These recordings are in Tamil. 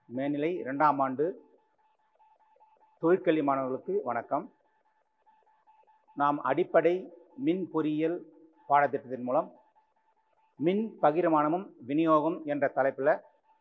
மேல்நிலை இரண்டாம் ஆண்டு தொழிற்கல்வி மாணவர்களுக்கு வணக்கம் நாம் அடிப்படை மின் பொறியியல் பாடத்திட்டத்தின் மூலம் மின் பகிர்மானமும் விநியோகம் என்ற தலைப்பில்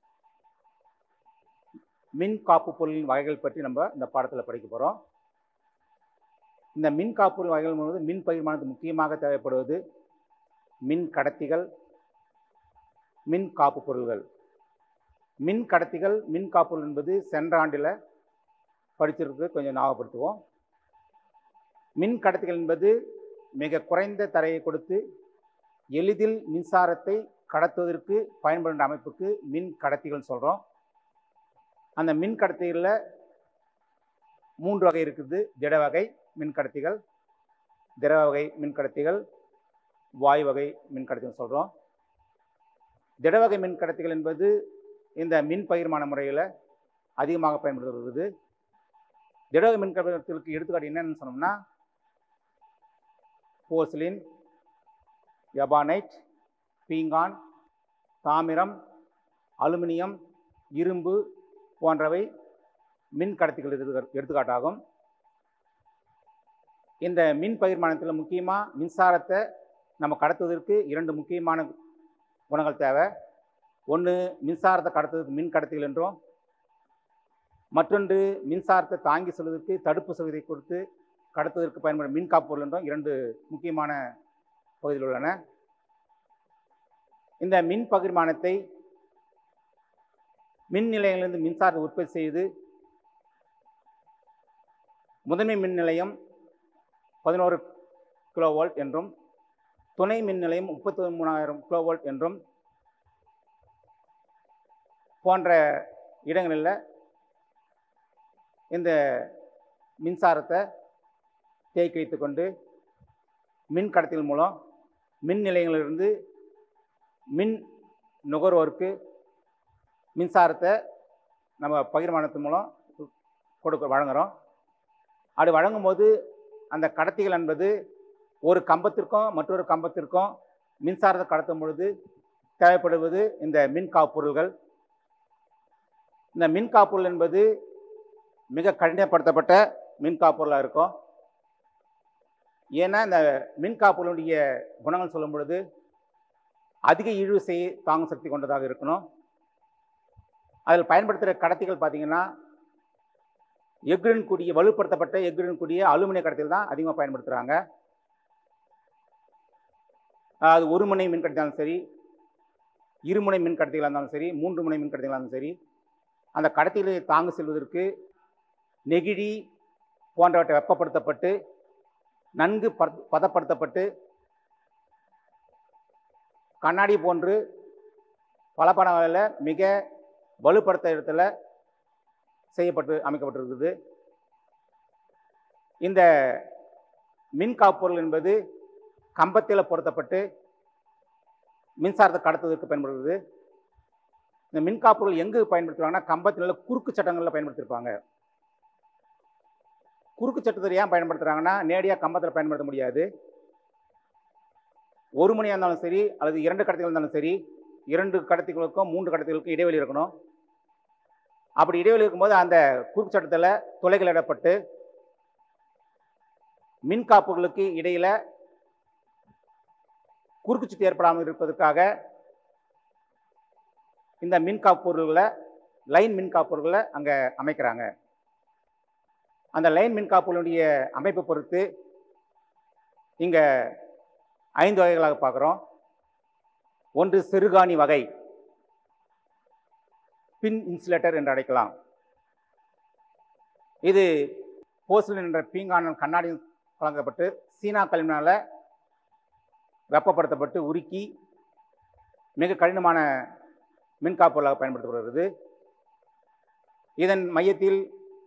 மின் காப்பு பொருளின் வகைகள் பற்றி நம்ம இந்த பாடத்தில் படிக்க போகிறோம் இந்த மின் காப்பு வகைகள் என்பது மின் பகிர்மானத்துக்கு முக்கியமாக தேவைப்படுவது மின் கடத்திகள் மின் காப்பு பொருள்கள் மின் கடத்திகள் மின் காப்பு என்பது சென்ற ஆண்டில் படிச்சிருக்கு கொஞ்சம் ஞாபகப்படுத்துவோம் மின் கடத்திகள் என்பது மிக குறைந்த தரையை கொடுத்து எளிதில் மின்சாரத்தை கடத்துவதற்கு பயன்படுகின்ற அமைப்புக்கு மின் கடத்திகள் சொல்கிறோம் அந்த மின் கடத்திகளில் மூன்று வகை இருக்குது திட வகை மின் கடத்திகள் திரவ வகை மின் கடத்திகள் வாயு வகை மின் கடத்திகள் சொல்கிறோம் திடவகை மின் கடத்திகள் என்பது இந்த மின் பகிர்மான முறையில் அதிகமாக பயன்படுத்துகிறது திடவகை மின் கடத்திகளுக்கு எடுத்துக்காட்டு என்னென்னு சொன்னோம்னா போர்சிலின் எபானைட் பீங்கான் தாமிரம் அலுமினியம் இரும்பு போன்றவை மின் கடத்திகள் எடுத்துக்கா- எடுத்துக்காட்டாகும் இந்த மின் பகிர்மானத்தில் முக்கியமாக மின்சாரத்தை நம்ம கடத்துவதற்கு இரண்டு முக்கியமான குணங்கள் தேவை ஒன்று மின்சாரத்தை கடத்துவதற்கு மின் கடத்திகள் என்றும் மற்றொன்று மின்சாரத்தை தாங்கி செல்வதற்கு தடுப்பு சகுதியை கொடுத்து கடத்துவதற்கு பயன்படும் மின் காப்பொருள் என்றும் இரண்டு முக்கியமான பகுதிகள் உள்ளன இந்த மின் பகிர்மானத்தை மின் நிலையங்களிலிருந்து மின்சாரத்தை உற்பத்தி செய்து முதன்மை மின் நிலையம் பதினோரு கிலோ வோல்ட் என்றும் துணை மின் நிலையம் முப்பத்தி மூணாயிரம் கிலோ வோல்ட் என்றும் போன்ற இடங்களில் இந்த மின்சாரத்தை தேக்கி வைத்து கொண்டு மின் கடத்தல் மூலம் மின் நிலையங்களிலிருந்து மின் நுகர்வோருக்கு மின்சாரத்தை நம்ம பகிர்மானத்தின் மூலம் கொடுக்க வழங்குகிறோம் அப்படி வழங்கும்போது அந்த கடத்திகள் என்பது ஒரு கம்பத்திற்கும் மற்றொரு கம்பத்திற்கும் மின்சாரத்தை கடத்தும் பொழுது தேவைப்படுவது இந்த மின் காப்புப்பொருள்கள் இந்த மின் காப்புப்பொருள் என்பது மிக கடினப்படுத்தப்பட்ட மின் காப்புப்பொருளாக இருக்கும் ஏன்னா இந்த மின் காப்புகளுடைய குணங்கள் சொல்லும் பொழுது அதிக இழுவிசை தாங்கும் சக்தி கொண்டதாக இருக்கணும் அதில் பயன்படுத்துகிற கடத்திகள் பார்த்தீங்கன்னா எஃகுடன் கூடிய வலுப்படுத்தப்பட்ட எஃகுடன் கூடிய அலுமினிய கடத்திகள் தான் அதிகமாக பயன்படுத்துகிறாங்க அது ஒரு முனை மின் கடத்தினாலும் சரி இருமுனை மின் கடத்திகளாக இருந்தாலும் சரி மூன்று முனை மின் கடத்திகளாக இருந்தாலும் சரி அந்த கடத்திகளை தாங்கு செல்வதற்கு நெகிழி போன்றவற்றை வெப்பப்படுத்தப்பட்டு நன்கு பத- பதப்படுத்தப்பட்டு கண்ணாடி போன்று பல வகையில் மிக வலுப்படுத்த இடத்துல செய்யப்பட்டு அமைக்கப்பட்டிருக்குது இந்த மின் காப்பொருள் என்பது கம்பத்தில் பொருத்தப்பட்டு மின்சாரத்தை கடத்துவதற்கு பயன்படுகிறது இந்த மின் காப்பொருள் எங்கு பயன்படுத்துவாங்கன்னா கம்பத்தில் குறுக்கு சட்டங்களில் பயன்படுத்தியிருப்பாங்க குறுக்கு சட்டத்தை ஏன் பயன்படுத்துகிறாங்கன்னா நேரடியாக கம்பத்தில் பயன்படுத்த முடியாது ஒரு மணியாக இருந்தாலும் சரி அல்லது இரண்டு கடத்திகள் இருந்தாலும் சரி இரண்டு கடத்திகளுக்கும் மூன்று கடத்திகளுக்கும் இடைவெளி இருக்கணும் அப்படி இடைவெளி இருக்கும்போது அந்த குறுக்கு சட்டத்தில் துளைகள் இடப்பட்டு மின் காப்புகளுக்கு இடையில குறுக்கு சுத்தி ஏற்படாமல் இருப்பதற்காக இந்த மின் காப்பொருள்களை லைன் மின் காப்பொருள்களை அங்கே அமைக்கிறாங்க அந்த லைன் மின் காப்புகளுடைய அமைப்பை பொறுத்து இங்கே ஐந்து வகைகளாக பார்க்குறோம் ஒன்று சிறுகாணி வகை பின் இன்சுலேட்டர் என்று அழைக்கலாம் இது போர்சிலின் என்ற பீங்கானன் கண்ணாடியில் கலக்கப்பட்டு சீனா களிமண்ணால் வெப்பப்படுத்தப்பட்டு உருக்கி மிக கடினமான மின்காப்பொருளாக பயன்படுத்தப்படுகிறது இதன் மையத்தில்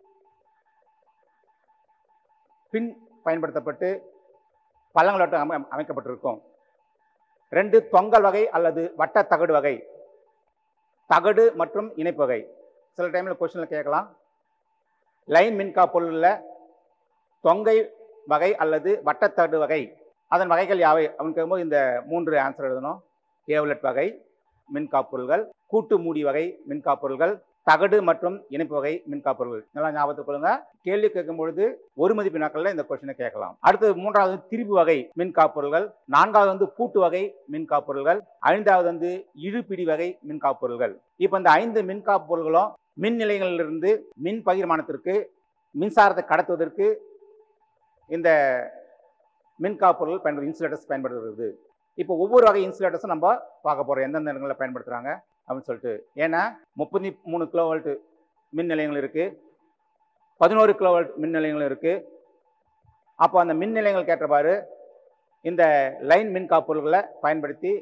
பின் பயன்படுத்தப்பட்டு பள்ளங்களோட்டு அமை அமைக்கப்பட்டிருக்கும் ரெண்டு தொங்கல் வகை அல்லது வட்ட தகடு வகை தகடு மற்றும் இணைப்பு வகை சில டைமில் கொஸ்டினில் கேட்கலாம் லைன் மின்கா பொருளில் தொங்கை வகை அல்லது வட்டத்தகடு வகை அதன் வகைகள் யாவை அப்படின்னு கேட்கும்போது இந்த மூன்று ஆன்சர் எழுதணும் கேவலட் வகை மின்காப்பொருள்கள் கூட்டு மூடி வகை மின்காப்பொருள்கள் தகடு மற்றும் இணைப்பு வகை மின்காப்பொருள்கள் நல்லா ஞாபகத்துக் கொள்ளுங்க கேள்வி கேட்கும் பொழுது ஒரு மதிப்பு நாட்களில் இந்த கொஸ்டினை கேட்கலாம் அடுத்தது மூன்றாவது திரிபு வகை மின்காப்பொருள்கள் நான்காவது வந்து பூட்டு வகை மின்காப்பொருள்கள் ஐந்தாவது வந்து இழுப்பிடி வகை மின்காப்பொருள்கள் இப்போ இந்த ஐந்து மின்காப்பொருள்களும் மின் நிலையங்களிலிருந்து மின் பகிர்மானத்திற்கு மின்சாரத்தை கடத்துவதற்கு இந்த மின்காப்பொருள் பயன்படுது இன்சுலேட்டர்ஸ் பயன்படுத்துகிறது இப்போ ஒவ்வொரு வகை இன்சுலேட்டர்ஸும் நம்ம பார்க்க போகிறோம் எந்தெந்த இடங்களில் பயன்படுத்துகிறாங்க அப்படின்னு சொல்லிட்டு ஏன்னா முப்பத்தி மூணு கிலோ வோல்ட் மின் நிலையங்கள் இருக்குது பதினோரு கிலோ வோல்ட் மின் நிலையங்கள் இருக்குது அப்போ அந்த மின் நிலையங்களுக்கு ஏற்றவாறு இந்த லைன் மின் காப்பொருள்களை பயன்படுத்தி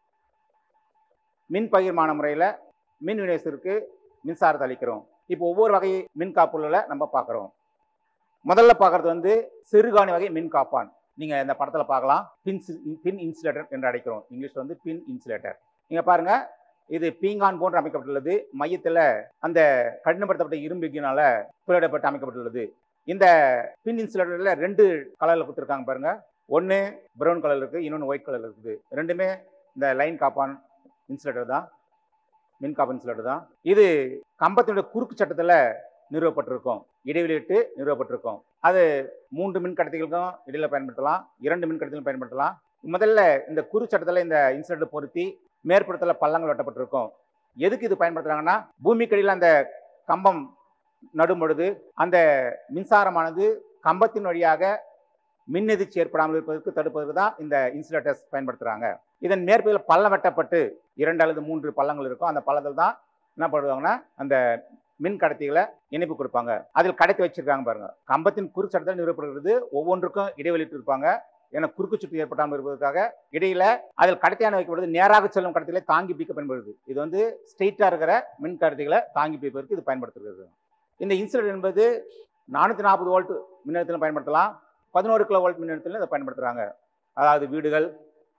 மின் பகிர்மான முறையில் மின் விநியோகத்திற்கு மின்சாரத்தை அளிக்கிறோம் இப்போ ஒவ்வொரு வகை மின் காப்பொருள்களை நம்ம பார்க்குறோம் முதல்ல பார்க்குறது வந்து சிறுகாணி வகை மின் காப்பான் நீங்கள் இந்த படத்தில் பார்க்கலாம் பின் பின் இன்சுலேட்டர் என்று அழைக்கிறோம் இங்கிலீஷில் வந்து பின் இன்சுலேட்டர் நீங்கள் பாருங்கள் இது பீங்கான் போன்று அமைக்கப்பட்டுள்ளது மையத்தில் அந்த கடினப்படுத்தப்பட்ட இரும்புக்கினால துளையிடப்பட்டு அமைக்கப்பட்டுள்ளது இந்த பின் இன்சுலேட்டரில் ரெண்டு கலரில் கொடுத்துருக்காங்க பாருங்க ஒன்று ப்ரௌன் கலர் இருக்குது இன்னொன்று ஒயிட் கலர் இருக்குது ரெண்டுமே இந்த லைன் காப்பான் இன்சுலேட்டர் தான் மின் காப்பான் இன்சுலேட்டர் தான் இது கம்பத்தினுடைய குறுக்கு சட்டத்தில் நிறுவப்பட்டிருக்கும் இடைவெளியிட்டு நிறுவப்பட்டிருக்கும் அது மூன்று மின் கடத்திகளுக்கும் இடையில பயன்படுத்தலாம் இரண்டு மின் கடத்திகளும் பயன்படுத்தலாம் முதல்ல இந்த குறு சட்டத்தில் இந்த இன்சுலேட்டர் பொருத்தி மேற்புறத்தில் பள்ளங்கள் வெட்டப்பட்டிருக்கும் எதுக்கு இது பயன்படுத்துறாங்கன்னா பூமிக்கடியில் அந்த கம்பம் நடும் பொழுது அந்த மின்சாரமானது கம்பத்தின் வழியாக மின் எதிர்ச்சி ஏற்படாமல் இருப்பதற்கு தடுப்பதற்கு தான் இந்த இன்சுலேட்டர்ஸ் பயன்படுத்துகிறாங்க இதன் மேற்பகுதியில் பள்ளம் வெட்டப்பட்டு இரண்டு அல்லது மூன்று பள்ளங்கள் இருக்கும் அந்த பள்ளத்தில் தான் என்ன பண்ணுவாங்கன்னா அந்த மின் கடத்திகளை இணைப்பு கொடுப்பாங்க அதில் கடத்தி வச்சிருக்காங்க பாருங்க கம்பத்தின் குறு சட்டத்தில் நிறுவப்படுகிறது ஒவ்வொன்றுக்கும் இடைவெளிட்டு இருப்பாங்க என குறுக்கு சுற்று ஏற்படாமல் இருப்பதற்காக இடையில அதில் கடத்தியான வைக்கப்படுது நேராக செல்லும் கடத்திகளை தாங்கி பிடிக்க பயன்படுது இது வந்து ஸ்ட்ரெயிட்டாக இருக்கிற மின் கடத்திகளை தாங்கி பிடிப்பதற்கு இது பயன்படுத்துகிறது இந்த இன்சுலேட்டர் என்பது நானூற்றி நாற்பது வோல்ட் மின்னழுத்தத்தில் பயன்படுத்தலாம் பதினோரு கிலோ வோல்ட் மின்னழுத்தத்தில் இதை பயன்படுத்துகிறாங்க அதாவது வீடுகள்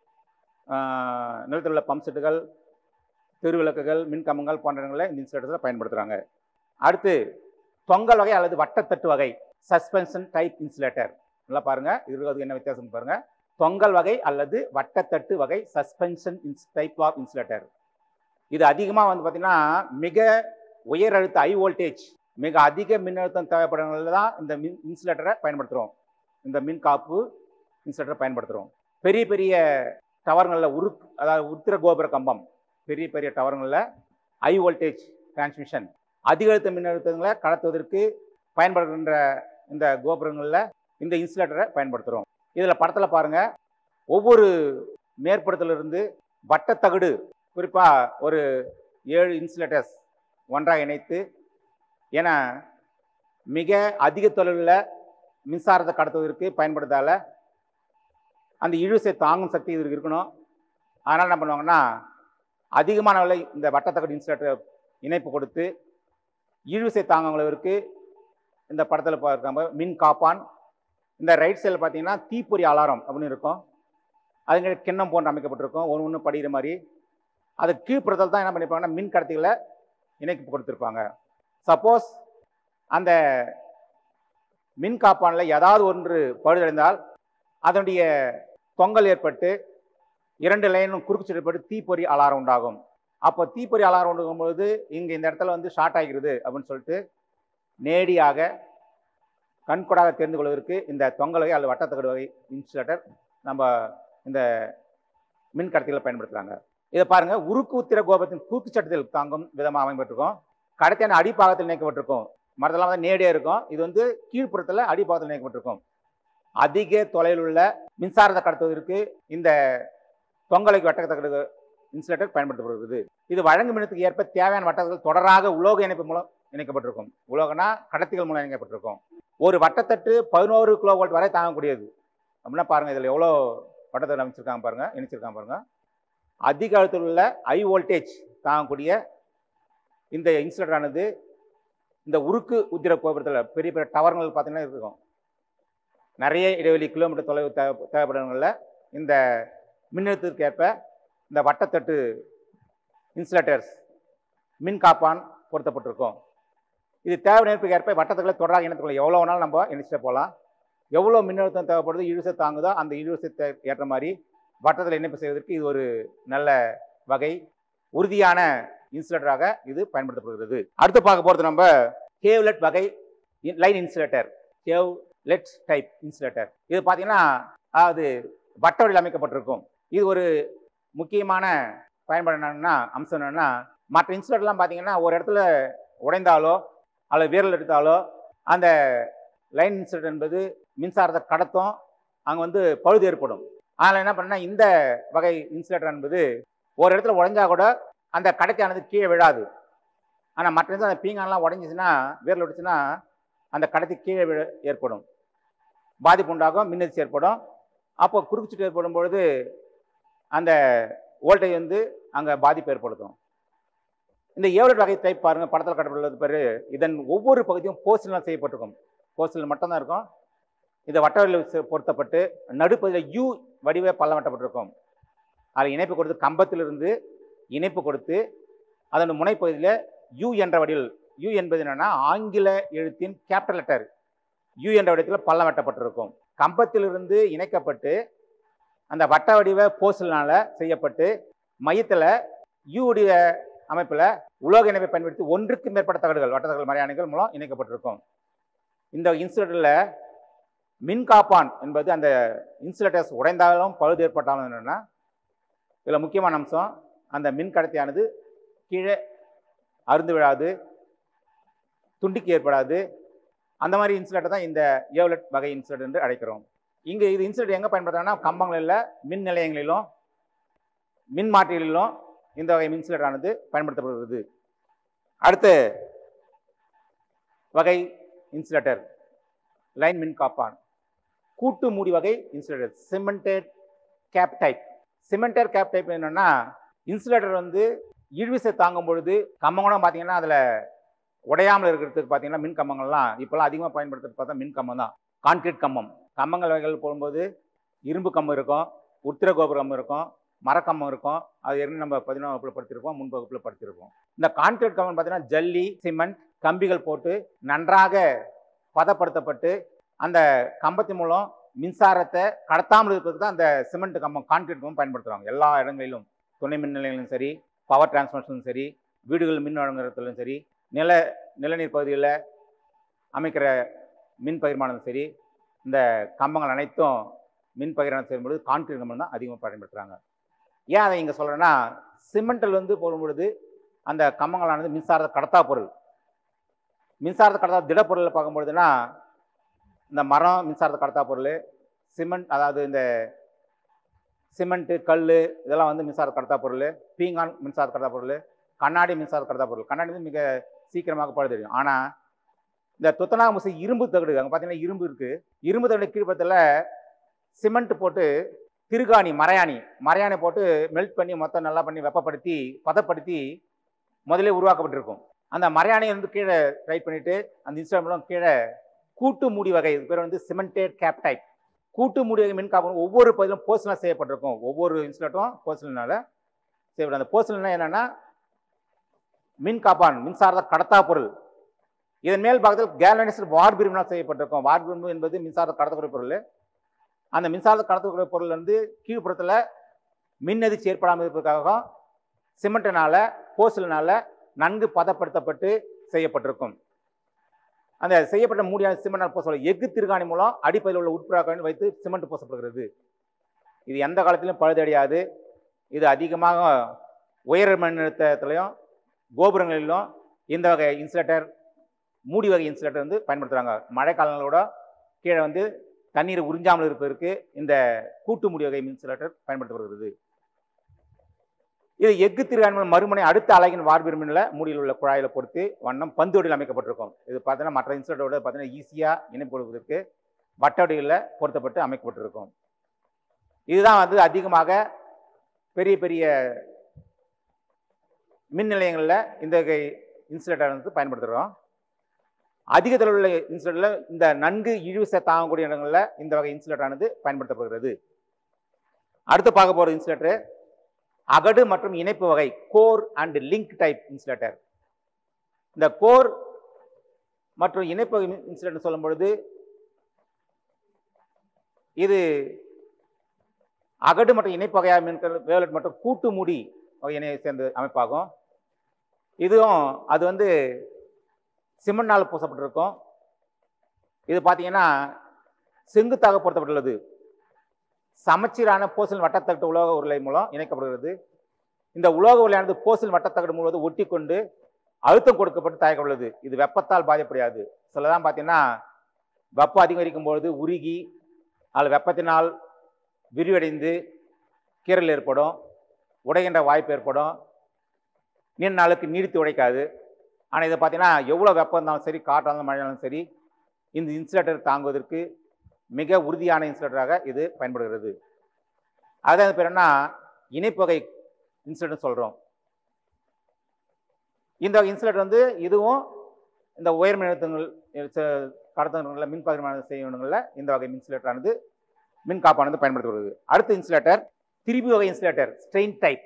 நிலத்தில் உள்ள பம்ப் செட்டுகள் தெருவிளக்குகள் மின் கம்பங்கள் போன்ற இடங்களில் இந்த இன்சுலேட்டர்ஸை பயன்படுத்துகிறாங்க அடுத்து தொங்கல் வகை அல்லது வட்டத்தட்டு வகை சஸ்பென்ஷன் டைப் இன்சுலேட்டர் நல்லா பாருங்க இது அதுக்கு என்ன வித்தியாசம் பாருங்க தொங்கல் வகை அல்லது வட்டத்தட்டு வகை சஸ்பென்ஷன் இன்ஸ் டைப் ஆஃப் இன்சுலேட்டர் இது அதிகமாக வந்து பார்த்தீங்கன்னா மிக உயர் அழுத்த ஹை வோல்டேஜ் மிக அதிக மின்னழுத்தம் தேவைப்படுறவங்களில் தான் இந்த மின் இன்சுலேட்டரை பயன்படுத்துகிறோம் இந்த மின் காப்பு இன்சுலேட்டரை பயன்படுத்துகிறோம் பெரிய பெரிய டவர்களில் உரு அதாவது உத்திர கோபுர கம்பம் பெரிய பெரிய டவர்களில் ஹை வோல்டேஜ் டிரான்ஸ்மிஷன் அதிக அழுத்த மின்னழுத்தங்களை கடத்துவதற்கு பயன்படுகின்ற இந்த கோபுரங்களில் இந்த இன்சுலேட்டரை பயன்படுத்துகிறோம் இதில் படத்தில் பாருங்கள் ஒவ்வொரு மேற்படத்திலிருந்து வட்டத்தகடு குறிப்பாக ஒரு ஏழு இன்சுலேட்டர்ஸ் ஒன்றாக இணைத்து என மிக அதிக தொலைவில் மின்சாரத்தை கடத்துவதற்கு பயன்படுத்தால அந்த இழுசை தாங்கும் சக்தி இதற்கு இருக்கணும் அதனால் என்ன பண்ணுவாங்கன்னா அதிகமான விலை இந்த வட்டத்தகடு இன்சுலேட்டர் இணைப்பு கொடுத்து இழுவிசை தாங்கங்களுக்கு இந்த படத்தில் பார்க்காம மின் காப்பான் இந்த ரைட் சைடில் பார்த்தீங்கன்னா தீப்பொறி அலாரம் அப்படின்னு இருக்கும் அதுங்க கிண்ணம் போன்று அமைக்கப்பட்டிருக்கும் ஒன்று ஒன்று படிக்கிற மாதிரி அது கீழ்ப்புறத்தில் தான் என்ன பண்ணியிருப்பாங்கன்னா மின் கடத்திகளை இணைப்பு கொடுத்துருப்பாங்க சப்போஸ் அந்த மின் காப்பானில் ஏதாவது ஒன்று பழுதடைந்தால் அதனுடைய தொங்கல் ஏற்பட்டு இரண்டு லைனும் குறுக்கு ஏற்பட்டு தீப்பொறி அலாரம் உண்டாகும் அப்போ தீப்பொறி அலாரம் உண்டாகும் பொழுது இங்கே இந்த இடத்துல வந்து ஷார்ட் ஆகிறது அப்படின்னு சொல்லிட்டு நேடியாக கண்கூடாக தெரிந்து கொள்வதற்கு இந்த தொங்கல் வகை அல்லது வட்டத்தகடு வகை இன்சுலேட்டர் நம்ம இந்த மின் கடத்திகளை பயன்படுத்துகிறாங்க இதை பாருங்க உருக்கு உத்திர கோபத்தின் தூக்கு சட்டத்தில் தாங்கும் விதமாக அமைப்பட்டிருக்கும் கடத்தியான அடிப்பாகத்தில் இணைக்கப்பட்டிருக்கும் மரத்தெல்லாம் வந்து நேடியாக இருக்கும் இது வந்து கீழ்ப்புறத்தில் அடிப்பாகத்தில் இணைக்கப்பட்டிருக்கும் அதிக தொலைவில் உள்ள மின்சாரத்தை கடத்துவதற்கு இந்த தொங்கலைக்கு வட்டத்தக்கடு இன்சுலேட்டர் பயன்படுத்தப்படுகிறது இது வழங்கும் மின்னத்துக்கு ஏற்ப தேவையான வட்டங்கள் தொடராக உலோக இணைப்பு மூலம் இணைக்கப்பட்டிருக்கும் உலோகனா கடத்திகள் மூலம் இணைக்கப்பட்டிருக்கும் ஒரு வட்டத்தட்டு பதினோரு கிலோ வோல்ட் வரை தாங்கக்கூடியது அப்படின்னா பாருங்க இதில் எவ்வளோ வட்டத்தட்டு அமைச்சிருக்காங்க பாருங்க இணைச்சிருக்காங்க பாருங்க அதிக அழுத்தத்தில் உள்ள ஹை வோல்டேஜ் தாங்கக்கூடிய இந்த இன்சுலேட்டரானது இந்த உருக்கு உத்திர கோபுரத்தில் பெரிய பெரிய டவர்கள் பார்த்தீங்கன்னா இருக்கும் நிறைய இடைவெளி கிலோமீட்டர் தொலைவு தேவை தேவைப்படுறவங்களில் இந்த மின்னழுத்தத்திற்கு ஏற்ப இந்த வட்டத்தட்டு இன்சுலேட்டர்ஸ் மின் காப்பான் பொருத்தப்பட்டிருக்கும் இது தேவை நேரத்துக்கு ஏற்ப வட்டத்துக்குள்ள தொடராக இணைத்துக்குள்ள எவ்வளோ வேணாலும் நம்ம இணைச்சிட்டு போகலாம் எவ்வளோ மின்னழுத்தம் தேவைப்படுது இழுசை தாங்குதோ அந்த இழுசத்தை ஏற்ற மாதிரி வட்டத்தில் இணைப்பு செய்வதற்கு இது ஒரு நல்ல வகை உறுதியான இன்சுலேட்டராக இது பயன்படுத்தப்படுகிறது அடுத்து பார்க்க போகிறது நம்ம ஹேவ்லெட் வகை line insulator Hewlett type insulator இது பார்த்தீங்கன்னா அது வட்ட வடிவில் அமைக்கப்பட்டிருக்கும் இது ஒரு முக்கியமான பயன்பாடு என்னன்னா அம்சம் என்னன்னா மற்ற இன்சுலேட்டர்லாம் பார்த்தீங்கன்னா ஒரு இடத்துல உடைந்தாலோ அல்லது வீரல் எடுத்தாலோ அந்த லைன் இன்சுலேட்டர் என்பது மின்சாரத்தை கடத்தும் அங்கே வந்து பழுது ஏற்படும் அதனால் என்ன பண்ணால் இந்த வகை இன்சுலேட்டர் என்பது ஒரு இடத்துல உடைஞ்சா கூட அந்த கடத்தியானது கீழே விழாது ஆனால் மற்ற இடத்துல அந்த பீங்கான்லாம் உடஞ்சிச்சுன்னா வீரல் உடைச்சுன்னா அந்த கடத்தி கீழே விழ ஏற்படும் பாதிப்பு உண்டாகும் மின்னதிர்ச்சி ஏற்படும் அப்போ குறுக்குச்சுட்டு ஏற்படும் பொழுது அந்த வோல்டேஜ் வந்து அங்கே பாதிப்பு ஏற்படுத்தும் இந்த ஏவலட் வகை டைப் பாருங்கள் படத்தில் காட்டப்பட்டுள்ளது பேர் இதன் ஒவ்வொரு பகுதியும் போஸ்டலாம் செய்யப்பட்டிருக்கும் போஸ்டில் மட்டும்தான் இருக்கும் இது வட்டவெளியில் பொருத்தப்பட்டு நடுப்பகுதியில் யூ வடிவ பள்ளம் வெட்டப்பட்டிருக்கும் அதில் இணைப்பு கொடுத்து கம்பத்திலிருந்து இணைப்பு கொடுத்து அதன் முனைப்பகுதியில் யூ என்ற வடிவில் யூ என்பது என்னன்னா ஆங்கில எழுத்தின் கேபிட்டல் லெட்டர் யூ என்ற வடிவத்தில் பள்ளம் வெட்டப்பட்டிருக்கும் கம்பத்திலிருந்து இணைக்கப்பட்டு அந்த வட்ட வடிவ போஸ்டலினால செய்யப்பட்டு மையத்தில் யூ வடிவ அமைப்பில் உலோக இணைப்பை பயன்படுத்தி ஒன்றுக்கு மேற்பட்ட தகடுகள் வட்ட தகவல் மரியாதைகள் மூலம் இணைக்கப்பட்டிருக்கும் இந்த இன்சுலேட்டரில் மின்காப்பான் என்பது அந்த இன்சுலேட்டர்ஸ் உடைந்தாலும் பழுது ஏற்பட்டாலும் என்னென்னா இதில் முக்கியமான அம்சம் அந்த மின் கடத்தியானது கீழே அருந்து விழாது துண்டிக்கு ஏற்படாது அந்த மாதிரி இன்சுலேட்டர் தான் இந்த ஏவலட் வகை இன்சுலேட்டர் என்று அழைக்கிறோம் இங்கே இது இன்சுலேட்டர் எங்கே பயன்படுத்துறாங்கன்னா கம்பங்களில் மின் நிலையங்களிலும் மின் மாற்றிகளிலும் இந்த வகை மின்சுலேட்டர் ஆனது பயன்படுத்தப்படுகிறது அடுத்து வகை இன்சுலேட்டர் லைன் மின் காப்பான் கூட்டு மூடி வகை insulator cemented cap type cemented cap type என்னன்னா இன்சுலேட்டர் வந்து இழுவிசை தாங்கும் பொழுது கம்பங்களும் பார்த்தீங்கன்னா அதில் உடையாமல் இருக்கிறதுக்கு பார்த்தீங்கன்னா மின் கம்பங்கள்லாம் இப்போல்லாம் அதிகமாக பயன்படுத்துறது பார்த்தா மின் கம்பம் தான் கான்கிரீட் கம்பம் கம்பங்கள் வகைகள் போகும்போது இரும்பு கம்பம் இருக்கும் உத்திர கோபுர கம்பம் இருக்கும் மரக்கம்பம் இருக்கும் அது ஏற்கனவே நம்ம பதினொன்று வகுப்பில் படுத்திருப்போம் முன் வகுப்பில் படுத்திருப்போம் இந்த கான்கிரீட் கம்பம் பார்த்தீங்கன்னா ஜல்லி சிமெண்ட் கம்பிகள் போட்டு நன்றாக பதப்படுத்தப்பட்டு அந்த கம்பத்தின் மூலம் மின்சாரத்தை கடத்தாமல் இருப்பதுக்கு தான் அந்த சிமெண்ட் கம்பம் கான்கிரீட் கம்பம் பயன்படுத்துகிறாங்க எல்லா இடங்களிலும் துணை மின் நிலையங்களிலும் சரி பவர் டிரான்ஸ்மிஷனும் சரி வீடுகள் மின் வழங்குறதுலையும் சரி நில நிலநீர் பகுதிகளில் அமைக்கிற மின் பகிர்மானம் சரி இந்த கம்பங்கள் அனைத்தும் மின் பகிர்மானம் செய்யும்பொழுது கான்கிரீட் கம்பம் தான் அதிகமாக பயன்படுத்துகிறாங்க ஏன் அதை இங்கே சொல்கிறேன்னா சிமெண்டில் வந்து போடும்பொழுது அந்த கம்பங்களானது மின்சாரத்தை கடத்தா பொருள் மின்சாரத்தை கடத்தா திடப்பொருளில் பார்க்கும்பொழுதுனா இந்த மரம் மின்சாரத்தை கடத்தா பொருள் சிமெண்ட் அதாவது இந்த சிமெண்ட்டு கல் இதெல்லாம் வந்து மின்சார கடத்தா பொருள் பீங்கான் மின்சார கடத்தா பொருள் கண்ணாடி மின்சார கடத்தா பொருள் கண்ணாடி வந்து மிக சீக்கிரமாக பழுது தெரியும் ஆனால் இந்த துத்தநாகமுசி இரும்பு தகடு அங்கே பார்த்தீங்கன்னா இரும்பு இருக்குது இரும்பு தகடு கீழ்ப்பத்தில் சிமெண்ட் போட்டு திருகாணி மரையாணி மரையாணி போட்டு மெல்ட் பண்ணி மொத்தம் நல்லா பண்ணி வெப்பப்படுத்தி பதப்படுத்தி முதலே உருவாக்கப்பட்டிருக்கும் அந்த மரையாணியை வந்து கீழே ரைட் பண்ணிவிட்டு அந்த இன்ஸ்டால்மெண்ட்லாம் கீழே கூட்டு மூடி வகை இது பேர் வந்து சிமெண்டட் கேப் டைப் கூட்டு மூடி வகை மின் காப்பகம் ஒவ்வொரு பகுதியிலும் போஸ்டலாக செய்யப்பட்டிருக்கும் ஒவ்வொரு இன்சுலேட்டும் போஸ்டலினால செய்யப்படும் அந்த போஸ்டல்னா என்னென்னா மின் காப்பான் மின்சாரத்தை கடத்தா பொருள் இதன் மேல் பாகத்தில் கேல்வனைஸ்டு வார்பிரிமினால் செய்யப்பட்டிருக்கும் வார்பிரிமு என்பது மின்சாரத்தை கடத்தக்கூடிய பொருள் அந்த மின்சாரத்தை கடத்தக்கூடிய பொருள் வந்து கீழ்ப்புறத்தில் மின் அதிர்ச்சி ஏற்படாமல் இருப்பதற்காக சிமெண்ட்டினால போஸ்டலினால நன்கு பதப்படுத்தப்பட்டு செய்யப்பட்டிருக்கும் அந்த செய்யப்பட்ட மூடியான சிமெண்ட் பூசல் எஃகு திருகாணி மூலம் அடிப்படையில் உள்ள உட்புறாக்கள் வைத்து சிமெண்ட் பூசப்படுகிறது இது எந்த காலத்திலும் பழுதடையாது இது அதிகமாக உயர் மின்னழுத்தத்திலையும் கோபுரங்களிலும் இந்த வகை இன்சுலேட்டர் மூடி வகை இன்சுலேட்டர் வந்து பயன்படுத்துகிறாங்க மழை காலங்களோட கீழே வந்து தண்ணீர் உறிஞ்சாமல் இருப்பதற்கு இந்த கூட்டு மூடி வகை இன்சுலேட்டர் பயன்படுத்தப்படுகிறது இது எஃகு திருகாணி மறுமுனை அடுத்த அழகின் வார்பிரிமினில் மூடியில் உள்ள குழாயில் பொறுத்து வண்ணம் பந்து வடிவில் அமைக்கப்பட்டிருக்கும் இது பார்த்தீங்கன்னா மற்ற இன்சுலேட்டரோட பார்த்தீங்கன்னா ஈஸியாக இணைப்பு கொடுப்பதற்கு வட்ட வடிவில் பொருத்தப்பட்டு அமைக்கப்பட்டிருக்கும் இதுதான் வந்து அதிகமாக பெரிய பெரிய மின் நிலையங்களில் இந்த வகை இன்சுலேட்டர் வந்து பயன்படுத்துகிறோம் அதிக தொலைவில் உள்ள இன்சுலேட்டரில் இந்த நன்கு இழுவிசை தாங்கக்கூடிய இடங்களில் இந்த வகை இன்சுலேட்டரானது பயன்படுத்தப்படுகிறது அடுத்து பார்க்க போகிற இன்சுலேட்டர் அகடு மற்றும் இணைப்பு வகை core and link type insulator இந்த கோர் மற்றும் இணைப்பு வகை இன்சுலேட்டர் சொல்லும் பொழுது இது அகடு மற்றும் இணைப்பு வகையாக மின்கல் வேலட் மற்றும் கூட்டு மூடி வகையினை சேர்ந்த அமைப்பாகும் இதுவும் அது வந்து சிமெண்ட்னால் பூசப்பட்டிருக்கும் இது பார்த்தீங்கன்னா செங்குத்தாக பொருத்தப்பட்டுள்ளது சமச்சீரான போசல் வட்டத்தகட்டு உலோக உருளை மூலம் இணைக்கப்படுகிறது இந்த உலோக உருளையானது போசல் வட்டத்தகடு முழுவதும் ஒட்டி கொண்டு அழுத்தம் கொடுக்கப்பட்டு தயாரிக்கப்பட்டுள்ளது இது வெப்பத்தால் பாதிப்படையாது சிலதான் பார்த்தீங்கன்னா வெப்பம் அதிகரிக்கும் பொழுது உருகி அதில் வெப்பத்தினால் விரிவடைந்து கீறல் ஏற்படும் உடைகின்ற வாய்ப்பு ஏற்படும் நீண்ட நாளுக்கு நீடித்து உடைக்காது ஆனால் இதை பார்த்தீங்கன்னா எவ்வளோ வெப்பம் இருந்தாலும் சரி காற்றாக இருந்தாலும் மழை இருந்தாலும் சரி இந்த இன்சுலேட்டர் தாங்குவதற்கு மிக உறுதியான இன்சுலேட்டராக இது பயன்படுகிறது அதாவது பேர் என்ன இணைப்பு வகை இன்சுலேட்டர் சொல்கிறோம் இந்த வகை இன்சுலேட்டர் வந்து இதுவும் இந்த உயர் மின்னழுத்தங்கள் கடத்தங்களில் மின் பகிர்மான செய்யணுங்களில் இந்த வகை இன்சுலேட்டரானது மின் காப்பானது பயன்படுத்துகிறது அடுத்த இன்சுலேட்டர் திரிபு வகை இன்சுலேட்டர் ஸ்ட்ரெயின் டைப்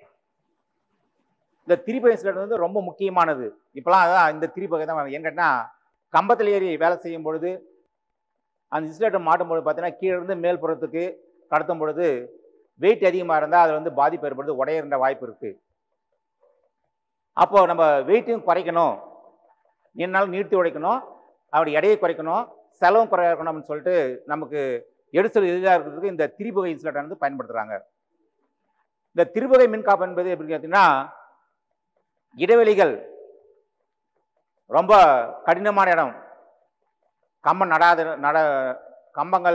இந்த திரிபு வகை இன்சுலேட்டர் வந்து ரொம்ப முக்கியமானது இப்போலாம் அதான் இந்த திரிபு வகை தான் ஏன்னு கேட்டால் கம்பத்தில் ஏறி வேலை செய்யும் பொழுது அந்த இன்சுலேட்டர் மாட்டும் பொழுது பார்த்தீங்கன்னா கீழே இருந்து மேல் புறத்துக்கு கடத்தும் பொழுது வெயிட் அதிகமாக இருந்தால் அதில் வந்து பாதிப்பு ஏற்படுது உடையிற வாய்ப்பு இருக்குது அப்போ நம்ம வெயிட்டையும் குறைக்கணும் என்னால் நீட்டி உடைக்கணும் அவருடைய எடையை குறைக்கணும் செலவும் குறையா இருக்கணும் அப்படின்னு சொல்லிட்டு நமக்கு எடுசல் எளிதாக இருக்கிறதுக்கு இந்த திரிபுகை இன்சுலேட்டர் வந்து பயன்படுத்துகிறாங்க இந்த திரிபுகை மின்காப்பு என்பது எப்படி பார்த்தீங்கன்னா இடைவெளிகள் ரொம்ப கடினமான இடம் கம்பம் நடாத நட கம்பங்கள்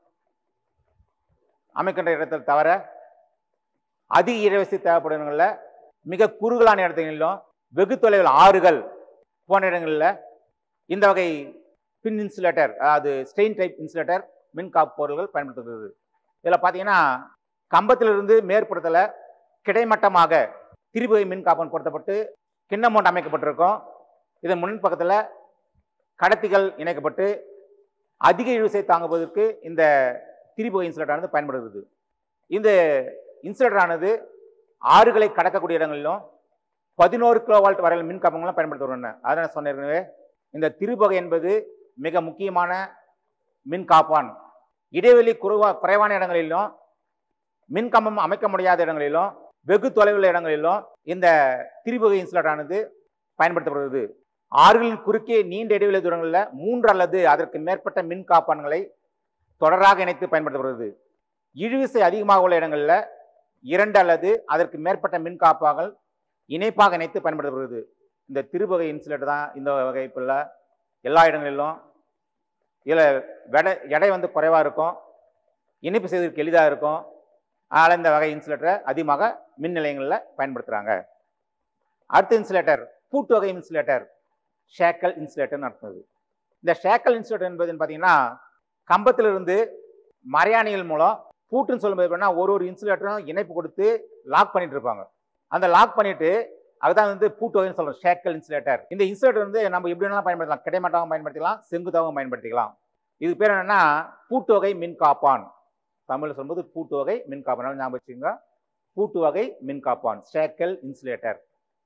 அமைக்கின்ற இடத்தில் தவிர அதிக இடைவெளி தேவைப்படுறவங்கள மிக குறுகலான இடங்களிலும் வெகு தொலைவில் ஆறுகள் போன்ற இடங்களில் இந்த வகை பின் இன்சுலேட்டர் அதாவது ஸ்டெயின் டைப் இன்சுலேட்டர் மின் காப்பு பொருள்கள் பயன்படுத்துகிறது இதில் பார்த்தீங்கன்னா கம்பத்திலிருந்து மேற்புறத்தில் கிடைமட்டமாக திரிபுகை மின் காப்பன் பொருத்தப்பட்டு கிண்ணமோண்டு அமைக்கப்பட்டிருக்கும் இதன் முன் பக்கத்தில் கடத்திகள் இணைக்கப்பட்டு அதிக இழுவிசை தாங்குவதற்கு இந்த திரிபுகை இன்சுலேட்டரானது பயன்படுகிறது இந்த இன்சுலேட்டரானது ஆறுகளை கடக்கக்கூடிய இடங்களிலும் பதினோரு கிலோ வால்ட் வரையில் மின் காப்பங்களும் பயன்படுத்துகிறோம் அதான் சொன்னேன் இந்த திருபகை என்பது மிக முக்கியமான மின் காப்பான் இடைவெளி குறைவா குறைவான இடங்களிலும் மின் கம்பம் அமைக்க முடியாத இடங்களிலும் வெகு தொலைவில் இடங்களிலும் இந்த திரிபுகை இன்சுலேட்டரானது பயன்படுத்தப்படுகிறது ஆறுகளின் குறுக்கே நீண்ட இடைவெளி தூரங்களில் மூன்று அல்லது அதற்கு மேற்பட்ட மின் காப்பான்களை தொடராக இணைத்து பயன்படுத்தப்படுகிறது இழுவிசை அதிகமாக உள்ள இடங்களில் இரண்டு அல்லது அதற்கு மேற்பட்ட மின் காப்பான்கள் இணைப்பாக இணைத்து பயன்படுத்தப்படுகிறது இந்த திருவகை இன்சுலேட்டர் தான் இந்த வகைப்பில் எல்லா இடங்களிலும் இதில் வெடை எடை வந்து குறைவாக இருக்கும் இணைப்பு செய்வதற்கு எளிதாக இருக்கும் அதனால் இந்த வகை இன்சுலேட்டரை அதிகமாக மின் நிலையங்களில் பயன்படுத்துகிறாங்க அடுத்த இன்சுலேட்டர் பூட்டு வகை இன்சுலேட்டர் ஷேக்கல் இன்சுலேட்டர்னு அர்த்தம் இந்த ஷேக்கல் இன்சுலேட்டர் என்பது பார்த்தீங்கன்னா கம்பத்திலிருந்து மறையாணிகள் மூலம் பூட்டுன்னு சொல்லும்போது எப்படின்னா ஒரு ஒரு இன்சுலேட்டரும் இணைப்பு கொடுத்து லாக் பண்ணிட்டு இருப்பாங்க அந்த லாக் பண்ணிட்டு அதுதான் வந்து பூட்டு வகைன்னு சொல்றோம் ஷேக்கல் இன்சுலேட்டர் இந்த இன்சுலேட்டர் வந்து நம்ம எப்படி வேணாலும் பயன்படுத்தலாம் கிடைமட்டமாகவும் பயன்படுத்திக்கலாம் செங்குத்தாகவும் பயன்படுத்திக்கலாம் இது பேர் என்னன்னா பூட்டு வகை மின் காப்பான் தமிழில் சொல்லும்போது பூட்டு வகை மின் காப்பான் ஞாபகம் வச்சுக்கோங்க பூட்டு வகை மின் காப்பான் ஷேக்கல் இன்சுலேட்டர்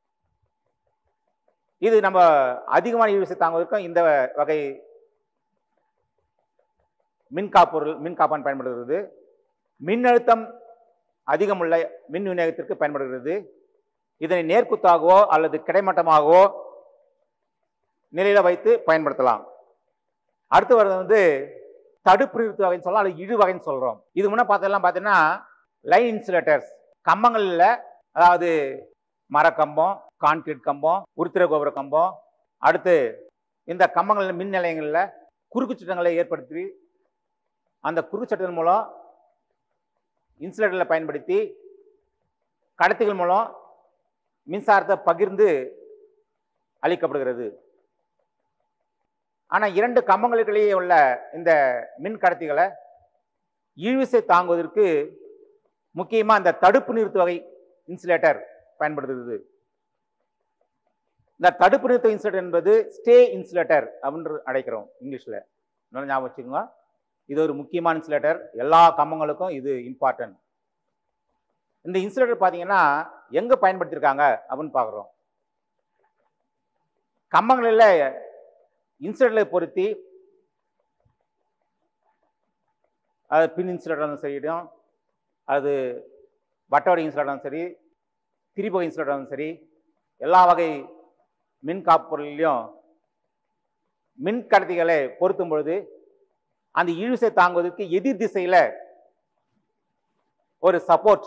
இது நம்ம அதிகமான யூஸ் தாங்குவதற்கும் இந்த வகை மின்காப்பொருள் மின் காப்பான் பயன்படுகிறது மின்னழுத்தம் அதிகமுள்ள மின் விநியோகத்திற்கு பயன்படுகிறது இதனை நேர்க்குத்தாகவோ அல்லது கிடைமட்டமாகவோ நிலையில வைத்து பயன்படுத்தலாம் அடுத்து வர்றது வந்து தடுப்பு நிறுத்து வகைன்னு சொல்லலாம் அல்லது இழு வகைன்னு சொல்றோம் இது முன்ன பார்த்ததெல்லாம் பார்த்தீங்கன்னா லைன் இன்சுலேட்டர்ஸ் கம்பங்களில் அதாவது மரக்கம்பம் கான்கிரீட் கம்பம் உருத்திர கோபுர கம்பம் அடுத்து இந்த கம்பங்களில் மின் நிலையங்களில் குறுக்கு சட்டங்களை ஏற்படுத்தி அந்த குறுக்கு சட்டத்தின் மூலம் இன்சுலேட்டரில் பயன்படுத்தி கடத்திகள் மூலம் மின்சாரத்தை பகிர்ந்து அளிக்கப்படுகிறது ஆனால் இரண்டு கம்பங்களுக்கிடையே உள்ள இந்த மின் கடத்திகளை இழுவிசை தாங்குவதற்கு முக்கியமாக இந்த தடுப்பு நிறுத்து வகை இன்சுலேட்டர் பயன்படுத்துகிறது இந்த தடுப்பு நிறுத்த இன்சுலேட்டர் என்பது ஸ்டே இன்சுலேட்டர் அப்படின்னு அழைக்கிறோம் இங்கிலீஷில் நல்லா ஞாபகம் வச்சுக்கோங்க இது ஒரு முக்கியமான இன்சுலேட்டர் எல்லா கம்பங்களுக்கும் இது இம்பார்ட்டன்ட் இந்த இன்சுலேட்டர் பார்த்தீங்கன்னா எங்கே பயன்படுத்தியிருக்காங்க அப்படின்னு பார்க்குறோம் கம்பங்களில் இன்சுலேட்டரை பொருத்தி அது பின் இன்சுலேட்டர் இருந்தாலும் சரிடும் அது வட்டவடி இன்சுலேட்டர் இருந்தாலும் சரி திரிபுகை இன்சுலேட்டரும் சரி எல்லா வகை மின் காப்பு பொருளிலையும் மின் கடத்திகளை பொருத்தும் பொழுது அந்த இழுசை தாங்குவதற்கு எதிர் திசையில ஒரு சப்போர்ட்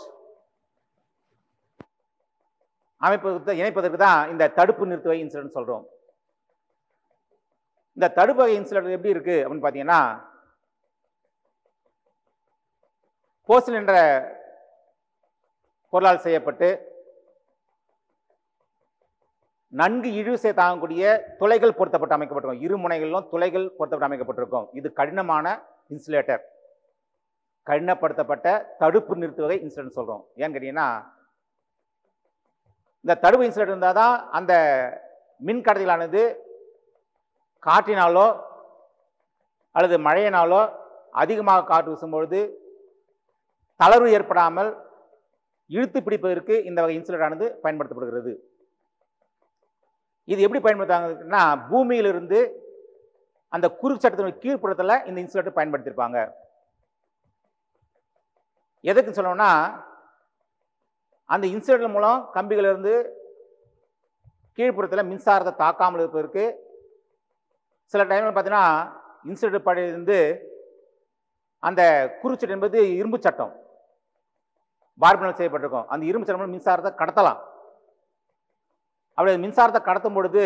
அமைப்பதற்கு இணைப்பதற்கு தான் இந்த தடுப்பு நிறுத்துவை இன்சுலேட்டர் சொல்றோம் இந்த தடுப்பு வகை இன்சுலேட்டர் எப்படி இருக்கு அப்படின்னு பார்த்தீங்கன்னா போஸ்டல் என்ற பொருளால் செய்யப்பட்டு நன்கு இழுவிசை தாங்கக்கூடிய துளைகள் பொருத்தப்பட்டு அமைக்கப்பட்டிருக்கும் இரு முனைகளிலும் துளைகள் பொருத்தப்பட்டு அமைக்கப்பட்டிருக்கும் இது கடினமான இன்சுலேட்டர் கடினப்படுத்தப்பட்ட தடுப்பு நிறுத்து வகை இன்சுலேட்டர் சொல்றோம் ஏன்னு கேட்டீங்கன்னா இந்த தடுப்பு இன்சுலேட்டர் இருந்தால் தான் அந்த மின் கடத்திகளானது காற்றினாலோ அல்லது மழையினாலோ அதிகமாக காற்று வீசும்பொழுது தளர்வு ஏற்படாமல் இழுத்து பிடிப்பதற்கு இந்த வகை இன்சுலேட்டர் ஆனது பயன்படுத்தப்படுகிறது இது எப்படி பயன்படுத்தாங்கன்னா பூமியிலிருந்து அந்த குறுக்கு சட்டத்தின் கீழ்ப்புறத்தில் இந்த இன்சுலேட்டர் பயன்படுத்தியிருப்பாங்க எதுக்கு சொல்லணும்னா அந்த இன்சுலேட்டர் மூலம் கம்பிகளிலிருந்து கீழ்ப்புறத்தில் மின்சாரத்தை தாக்காமல் இருப்பதற்கு சில டைமில் பார்த்தீங்கன்னா இன்சுலேட்டர் படையிலிருந்து அந்த குறுச்சட்டை என்பது இரும்பு சட்டம் பார்பனால் செய்யப்பட்டிருக்கும் அந்த இரும்பு சட்டம் மூலம் மின்சாரத்தை கடத்தலாம் அப்படி அது மின்சாரத்தை கடத்தும் பொழுது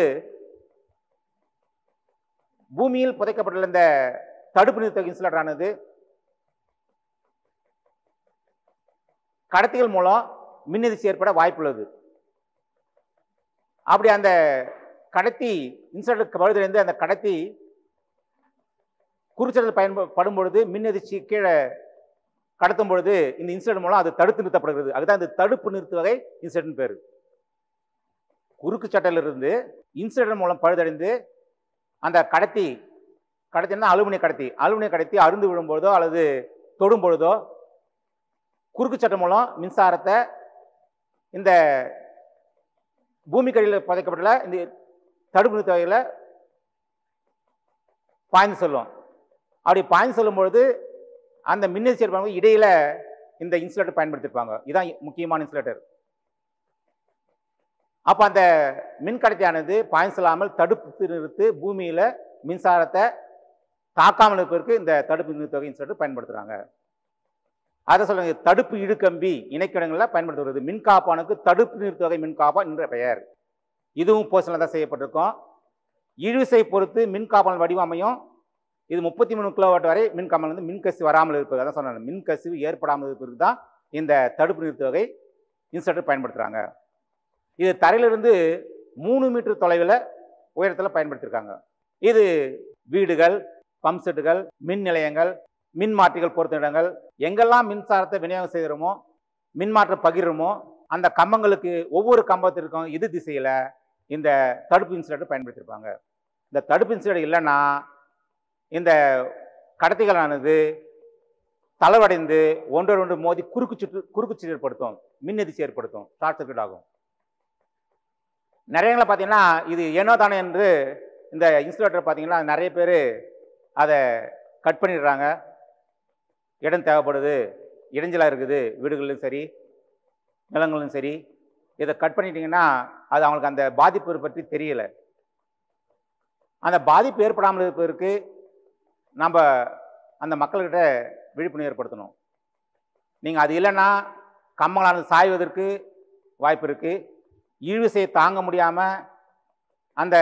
பூமியில் புதைக்கப்பட்டுள்ள இந்த தடுப்பு நிறுத்த இன்சுலேட்டர் ஆனது கடத்திகள் மூலம் மின்னதிர்ச்சி ஏற்பட வாய்ப்புள்ளது அப்படி அந்த கடத்தி இன்சுலேட்டர் பழுதிலிருந்து அந்த கடத்தி குறுச்சடத்தில் பயன்படும் பொழுது மின்னதிர்ச்சி கீழே கடத்தும் பொழுது இந்த இன்சுலேட்டர் மூலம் அது தடுத்து நிறுத்தப்படுகிறது அதுதான் இந்த தடுப்பு நிறுத்து வகை இன்சுலேட்டர் பேர் குறுக்கு சட்டையிலிருந்து இன்சுலேட்டர் மூலம் பழுதடைந்து அந்த கடத்தி கடத்தினா அலுமினிய கடத்தி அலுமினிய கடத்தி அருந்து விழும்பொழுதோ அல்லது தொடும் பொழுதோ குறுக்கு சட்டை மூலம் மின்சாரத்தை இந்த பூமிக்கடியில் புதைக்கப்பட்டுள்ள இந்த தடுப்பு நிறுத்த வகையில் பாய்ந்து செல்லும் அப்படி பாய்ந்து செல்லும் பொழுது அந்த மின்னதிர்ச்சி ஏற்படும்போது இடையில இந்த இன்சுலேட்டர் பயன்படுத்தியிருப்பாங்க இதுதான் முக்கியமான இன்சுலேட்டர் அப்போ அந்த மின்கடத்தியானது பாய்ந்து செல்லாமல் தடுப்பு நிறுத்து பூமியில் மின்சாரத்தை தாக்காமல் இருப்பதற்கு இந்த தடுப்பு நிறுத்தவகை இன்சுலேட்டர் பயன்படுத்துகிறாங்க அதை சொல்லுங்க தடுப்பு இழுக்கம்பி இணைக்கிடங்களில் பயன்படுத்துகிறது மின்காப்பானுக்கு தடுப்பு நிறுத்தவகை மின்காப்பா என்ற பெயர் இதுவும் போஸ்டில் தான் செய்யப்பட்டிருக்கும் இழுவிசை பொறுத்து மின்காப்பான் வடிவம் அமையும் இது முப்பத்தி மூணு கிலோவாட் வரை மின்காமல் வந்து மின்கசிவு வராமல் இருப்பது அதான் சொன்னாங்க மின்கசிவு ஏற்படாமல் இருப்பதற்கு தான் இந்த தடுப்பு நிறுத்த வகை இன்சுலேட்டர் பயன்படுத்துகிறாங்க இது தரையிலிருந்து மூணு மீட்டர் தொலைவில் உயரத்தில் பயன்படுத்தியிருக்காங்க இது வீடுகள் பம்ப் செட்டுகள் மின் நிலையங்கள் மின் மாற்றிகள் பொறுத்த இடங்கள் எங்கெல்லாம் மின்சாரத்தை விநியோகம் செய்கிறோமோ மின்மாற்றம் பகிர்றோமோ அந்த கம்பங்களுக்கு ஒவ்வொரு கம்பத்திற்கும் எது திசையில் இந்த தடுப்பு இன்சுலேட்டர் பயன்படுத்தியிருப்பாங்க இந்த தடுப்பு இன்சுலேட்டர் இல்லைன்னா இந்த கடத்திகளானது தளவடைந்து ஒன்றோடு ஒன்று மோதி குறுக்கு சுற்று குறுக்கு சுற்று ஏற்படுத்தும் மின் எதிர்ச்சி ஏற்படுத்தும் ஷார்ட் சர்க்யூட் ஆகும் நிறையங்களை பார்த்தீங்கன்னா இது ஏனோ தானே என்று இந்த இன்சுலேட்டர் பார்த்தீங்கன்னா நிறைய பேர் அதை கட் பண்ணிடுறாங்க இடம் தேவைப்படுது இடைஞ்சலாக இருக்குது வீடுகளிலும் சரி நிலங்களும் சரி இதை கட் பண்ணிட்டீங்கன்னா அது அவங்களுக்கு அந்த பாதிப்பு பற்றி தெரியல அந்த பாதிப்பு ஏற்படாமல் இருப்பதற்கு நம்ம அந்த மக்கள்கிட்ட விழிப்புணர்வு ஏற்படுத்தணும் நீங்கள் அது இல்லைன்னா கம்பங்களானது சாய்வதற்கு வாய்ப்பு இருக்குது இழுவிசையை தாங்க முடியாமல் அந்த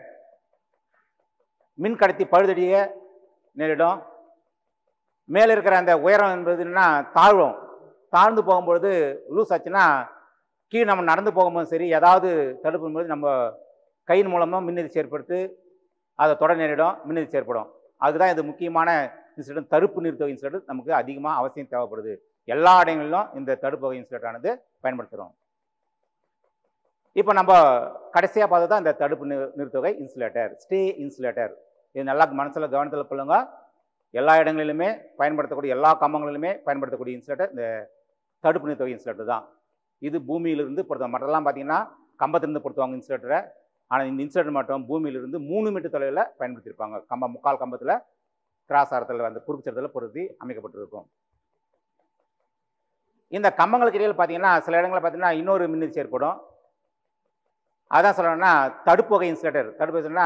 மின் கடத்தி பழுதடிய நேரிடும் மேலே இருக்கிற அந்த உயரம் என்பதுன்னா தாழ்வும் தாழ்ந்து போகும்பொழுது லூஸ் ஆச்சுன்னா கீழே நம்ம நடந்து போகும்போது சரி ஏதாவது தடுப்பும் போது நம்ம கையின் மூலமாக மின்னதிர்ச்சி ஏற்படுத்தி அதை தொட நேரிடும் மின்னதிர்ச்சி ஏற்படும் அதுதான் இது முக்கியமான இன்சிடென்ட் தடுப்பு நிறுத்த இன்சிடென்ட் நமக்கு அதிகமாக அவசியம் தேவைப்படுது எல்லா இடங்களிலும் இந்த தடுப்பு வகை இன்சிடென்ட் ஆனது பயன்படுத்துகிறோம் இப்போ நம்ம கடைசியாக பார்த்தது தான் இந்த தடுப்பு நி நிறுத்தொகை இன்சுலேட்டர் ஸ்டே இன்சுலேட்டர் இது நல்லா மனசில் கவனத்தில் கொள்ளுங்க எல்லா இடங்களிலுமே பயன்படுத்தக்கூடிய எல்லா கம்பங்களிலுமே பயன்படுத்தக்கூடிய இன்சுலேட்டர் இந்த தடுப்பு நிறுத்தொகை இன்சுலேட்டர் தான் இது பூமியிலிருந்து பொருத்தம் மற்றெல்லாம் பார்த்தீங்கன்னா கம்பத்திலிருந்து பொருத்துவாங்க இன்சுலேட்டரை ஆனால் இந்த இன்சுலேட்டர் மட்டும் பூமியிலிருந்து மூணு மீட்டர் தொலைவில் பயன்படுத்தியிருப்பாங்க கம்பம் முக்கால் கம்பத்தில் கிராஸ் ஆரத்தில் அந்த குறுக்கு சரத்தில் பொருத்தி அமைக்கப்பட்டிருக்கும் இந்த கம்பங்களுக்கு இடையில் பார்த்தீங்கன்னா சில இடங்களில் பார்த்தீங்கன்னா இன்னொரு மின்னிச்சு ஏற்படும் அதான் சொல்லணும்னா தடுப்பு வகை இன்சுலேட்டர் தடுப்பு இன்சுலேட்டர்னா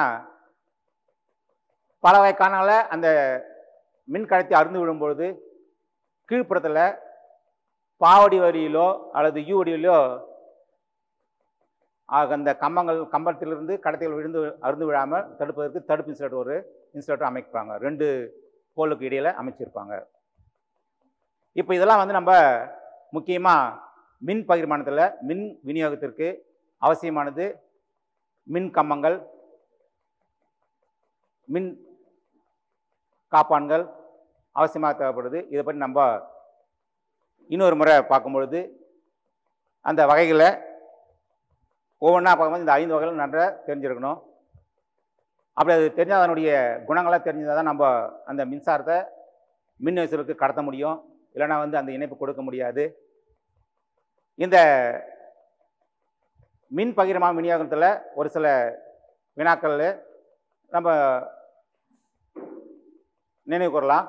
பல வகை காரணங்களால் அந்த மின் கடத்தி அருந்து விழும்பொழுது கீழ்ப்புறத்தில் பாவடி வரியிலோ அல்லது யூ வடிவிலோ ஆக அந்த கம்பங்கள் கம்பத்திலிருந்து கடத்திகள் விழுந்து அருந்து விழாமல் தடுப்பதற்கு தடுப்பு இன்சுலேட்டர் ஒரு இன்சுலேட்டர் அமைப்பாங்க ரெண்டு போலுக்கு இடையில் அமைச்சிருப்பாங்க இப்போ இதெல்லாம் வந்து நம்ம முக்கியமாக மின் பகிர்மானத்தில் மின் விநியோகத்திற்கு அவசியமானது மின் கம்பங்கள் மின் காப்பான்கள் அவசியமாக தேவைப்படுது இதை பற்றி நம்ம இன்னொரு முறை பார்க்கும் பொழுது அந்த வகைகளை ஒவ்வொன்றா பார்க்கும்போது இந்த ஐந்து வகைகளும் நன்றாக தெரிஞ்சிருக்கணும் அப்படி அது தெரிஞ்சால் அதனுடைய குணங்களாக தெரிஞ்சால் தான் நம்ம அந்த மின்சாரத்தை மின் விசிலுக்கு கடத்த முடியும் இல்லைன்னா வந்து அந்த இணைப்பு கொடுக்க முடியாது இந்த மின் பகிர்மா விநியோகத்தில் ஒரு சில வினாக்கள் நம்ம நினைவு கூறலாம்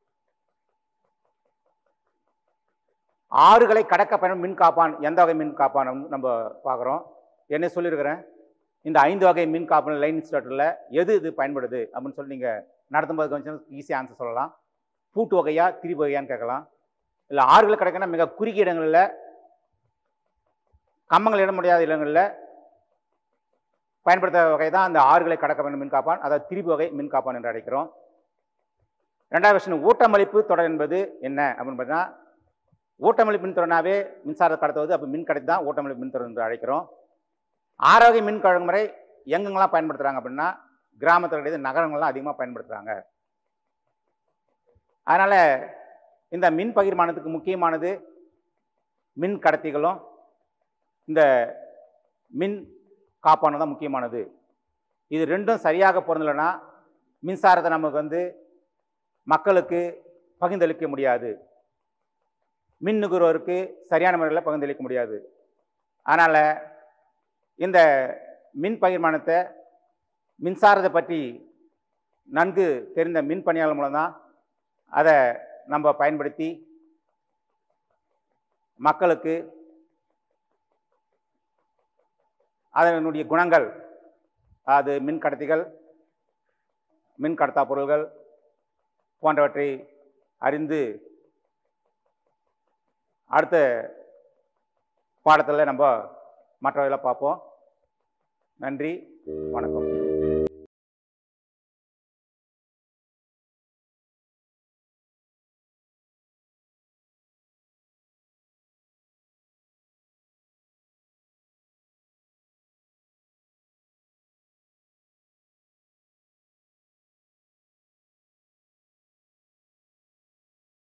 ஆறுகளை கடக்க பயணம் மின் காப்பான் எந்த வகை மின் காப்பான் நம்ம பார்க்குறோம் என்ன சொல்லியிருக்கிறேன் இந்த ஐந்து வகை மின் காப்பான் லைன் இன்ஸ்டேட்டரில் எது இது பயன்படுது அப்படின்னு சொல்லி நீங்கள் நடத்தும்போது கொஞ்சம் ஈஸியாக ஆன்சர் சொல்லலாம் பூட்டு வகையா திரிபு வகையான்னு கேட்கலாம் இல்லை ஆறுகள் கிடைக்கணும் மிக குறுகிய இடங்களில் கம்பங்கள் இட முடியாத இடங்களில் பயன்படுத்த வகை தான் அந்த ஆறுகளை கடக்க வேண்டும் மின் காப்பான் அதாவது திரிபு வகை மின் காப்பான் என்று அழைக்கிறோம் ரெண்டாவது விஷயம் ஊட்டமளிப்பு தொடர் என்பது என்ன அப்படின்னு பார்த்தீங்கன்னா ஊட்டமளிப்பு மின்தொடர்னாவே மின்சாரத்தை கடத்துவது அப்போ மின் கடத்தி தான் ஊட்டமளிப்பு மின்தொடர் என்று அழைக்கிறோம் ஆரோக்கிய மின் கழகுமுறை எங்கெங்கெல்லாம் பயன்படுத்துகிறாங்க அப்படின்னா கிராமத்தில் கிடையாது நகரங்கள்லாம் அதிகமாக பயன்படுத்துகிறாங்க அதனால் இந்த மின் பகிர்மானத்துக்கு முக்கியமானது மின் கடத்திகளும் இந்த மின் காப்பானது தான் முக்கியமானது இது ரெண்டும் சரியாக பொருந்தலைன்னா மின்சாரத்தை நமக்கு வந்து மக்களுக்கு பகிர்ந்தளிக்க முடியாது மின் நுகர்வோருக்கு சரியான முறையில் பகிர்ந்தளிக்க முடியாது அதனால் இந்த மின் பகிர்மானத்தை மின்சாரத்தை பற்றி நன்கு தெரிந்த மின் பணியாளர் மூலம் தான் அதை நம்ம பயன்படுத்தி மக்களுக்கு அதனுடைய குணங்கள் அது மின் கடத்திகள் மின் கடத்தா பொருள்கள் போன்றவற்றை அறிந்து அடுத்த பாடத்தில் நம்ம மற்றவர்களை பார்ப்போம் நன்றி வணக்கம்